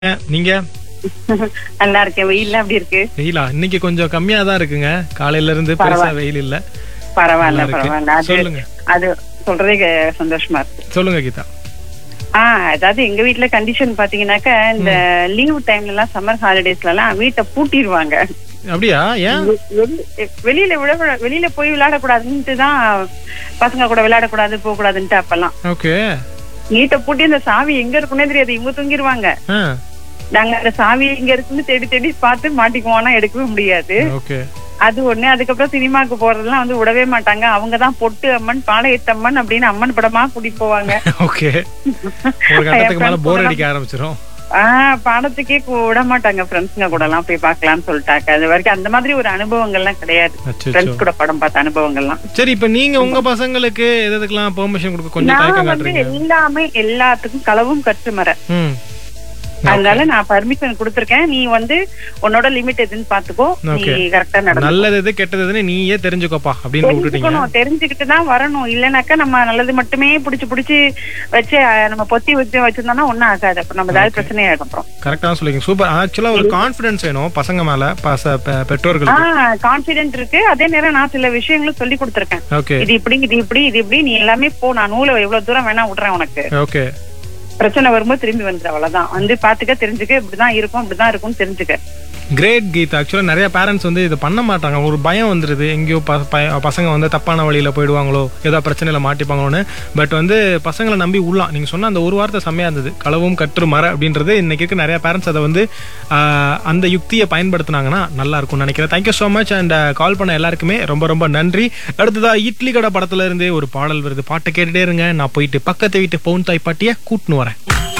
நீங்க நல்லா இருக்கேன் வெயில் எப்படி இருக்கு வெயிலா இன்னைக்கு கொஞ்சம் கம்மியா தான் இருக்குங்க காலையில இருந்து பெருசா வெயில் இல்ல பரவாயில்ல நல்லா இருக்கு. பரவாயில்ல அது சொல்லுங்க. அது சொல்றதே க- சந்தோஷமா இருக்கு சொல்லுங்க கீதா ஆஹ் அதாவது எங்க வீட்ல கண்டிஷன் பாத்தீங்கன்னாக்கா இந்த லீவ் டைம்ல எல்லாம் சம்மர் ஹாலிடேஸ்ல எல்லாம் வீட்டை பூட்டிடுவாங்க அப்படியா ஏன் வெளி- வெளியில விட வெளியில போய் விளையாடக்கூடாதுன்ட்டு தான் பசங்க கூட விளையாடக்கூடாது போக கூடாதுன்ட்டு அப்பெல்லாம் ஓகே வீட்டை பூட்டி அந்த சாவி எங்க இருக்குன்னே தெரியாது இவங்க தூங்கிடுவாங்க நாங்க அந்த சாவி எங்க இருக்குன்னு தேடி தேடி பார்த்து மாட்டிக்குவோம்னா எடுக்கவே முடியாது ஓகே அது ஒண்ணு அதுக்கப்புறம் சினிமாக்கு போறதெல்லாம் வந்து விடவே மாட்டாங்க அவங்கதான் பொட்டு அம்மன் பாளையத்தம்மன் அப்படின்னு அம்மன் படமா கூட்டிட்டு போவாங்க ஓகே ஒரு கட்டத்துக்கு மேல போர் அடிக்க ஆரம்பிச்சிரும் ஆஹ் பாடத்துக்கே கு- விட மாட்டாங்க ஃப்ரெண்ட்ஸுங்க கூட எல்லாம் போய் பார்க்கலாம்னு சொல்லிட்டாங்க அது வரைக்கும் அந்த மாதிரி ஒரு அனுபவங்கள்லாம் கிடையாது அச்சச்சோ. ஃப்ரெண்ட்ஸ் கூட படம் பார்த்த அனுபவங்கள்லாம் சரி இப்ப நீங்க உங்க பசங்களுக்கு எது எதுக்கெல்லாம் பெர்மிஷன் கொடுக்க கொஞ்சம் நான் தயக்கம் வந்து காட்டுறீங்க எல்லாமே எல்லாத்துக்கும் களவும் கற்றுமர ம் அதனால நான் பர்மிஷன் கொடுத்திருக்கேன் நீ வந்து உன்னோட லிமிட் எதுன்னு பாத்துக்கோ நீ Okay. கரெக்டா நடந்து நல்லது எது கெட்டது எதுன்னு நீயே தெரிஞ்சுக்கோப்பா அப்படின்னு விட்டுட்டீங்க தெரிஞ்சுக்கணும் தெரிஞ்சுக்கிட்டு தான் வரணும் இல்லைனாக்கா நம்ம நல்லது மட்டுமே புடிச்சு புடிச்சு வச்சு அஹ், நம்ம பொத்தி வச்சு வச்சிருந்தோம்னா ஒண்ணும் ஆகாது அப்புறம் நம்ம ஏதாவது பிரச்சனை ஆயிடும் அப்புறம் கரெக்டா சொல்லிங்க சூப்பர் ஆக்சுவலா ஒரு கான்ஃபிடன்ஸ் வேணும் பசங்க மேல பச பெ- பெற்றோர்களுக்கு ஆஹ் கான்பிடென்ட் இருக்கு அதே நேரம் நான் சில விஷயங்களும் சொல்லி கொடுத்திருக்கேன் ஓகே இது இப்படி இது இப்படி இது இப்படி நீ எல்லாமே போ நான் நூலை எவ்வளவு தூரம் வேணா விடுறேன் உனக்கு ஓகே பிரச்சனை வரும்போது திரும்பி வந்துரு அவ்வளவுதான் வந்து பாத்துக்க தெரிஞ்சுக்க இப்படிதான் இருக்கும் இப்படிதான் இருக்கும்னு தெரிஞ்சுக்க கிரேட் கீத் ஆக்சுவலாக நிறைய பேரண்ட்ஸ் வந்து இதை பண்ண மாட்டாங்க ஒரு பயம் வந்துடுது எங்கேயோ ப பய- பசங்க வந்து தப்பான வழியில் போயிடுவாங்களோ ஏதோ பிரச்சனையில் மாட்டிப்பாங்களோன்னு பட் வந்து பசங்களை நம்பி உள்ளாம் நீங்கள் சொன்ன அந்த ஒரு வார்த்தை செம்மையாக இருந்தது களவும் கற்று மர அப்படின்றது இன்னைக்கு இருக்க நிறைய பேரண்ட்ஸ் அதை வந்து ஆஹ், அந்த யுக்தியை பயன்படுத்துனாங்கன்னா நல்லா இருக்கும்னு நினைக்கிறேன் thank you so much and call பண்ண எல்லாருக்குமே ரொம்ப ரொம்ப நன்றி அடுத்ததா இட்லி கடை படத்துல இருந்து ஒரு பாடல் வருது பாட்டை கேட்டுட்டே இருங்க நான் போயிட்டு பக்கத்து வீட்டு பவுன் தாய் பாட்டியை கூட்டின்னு வரேன்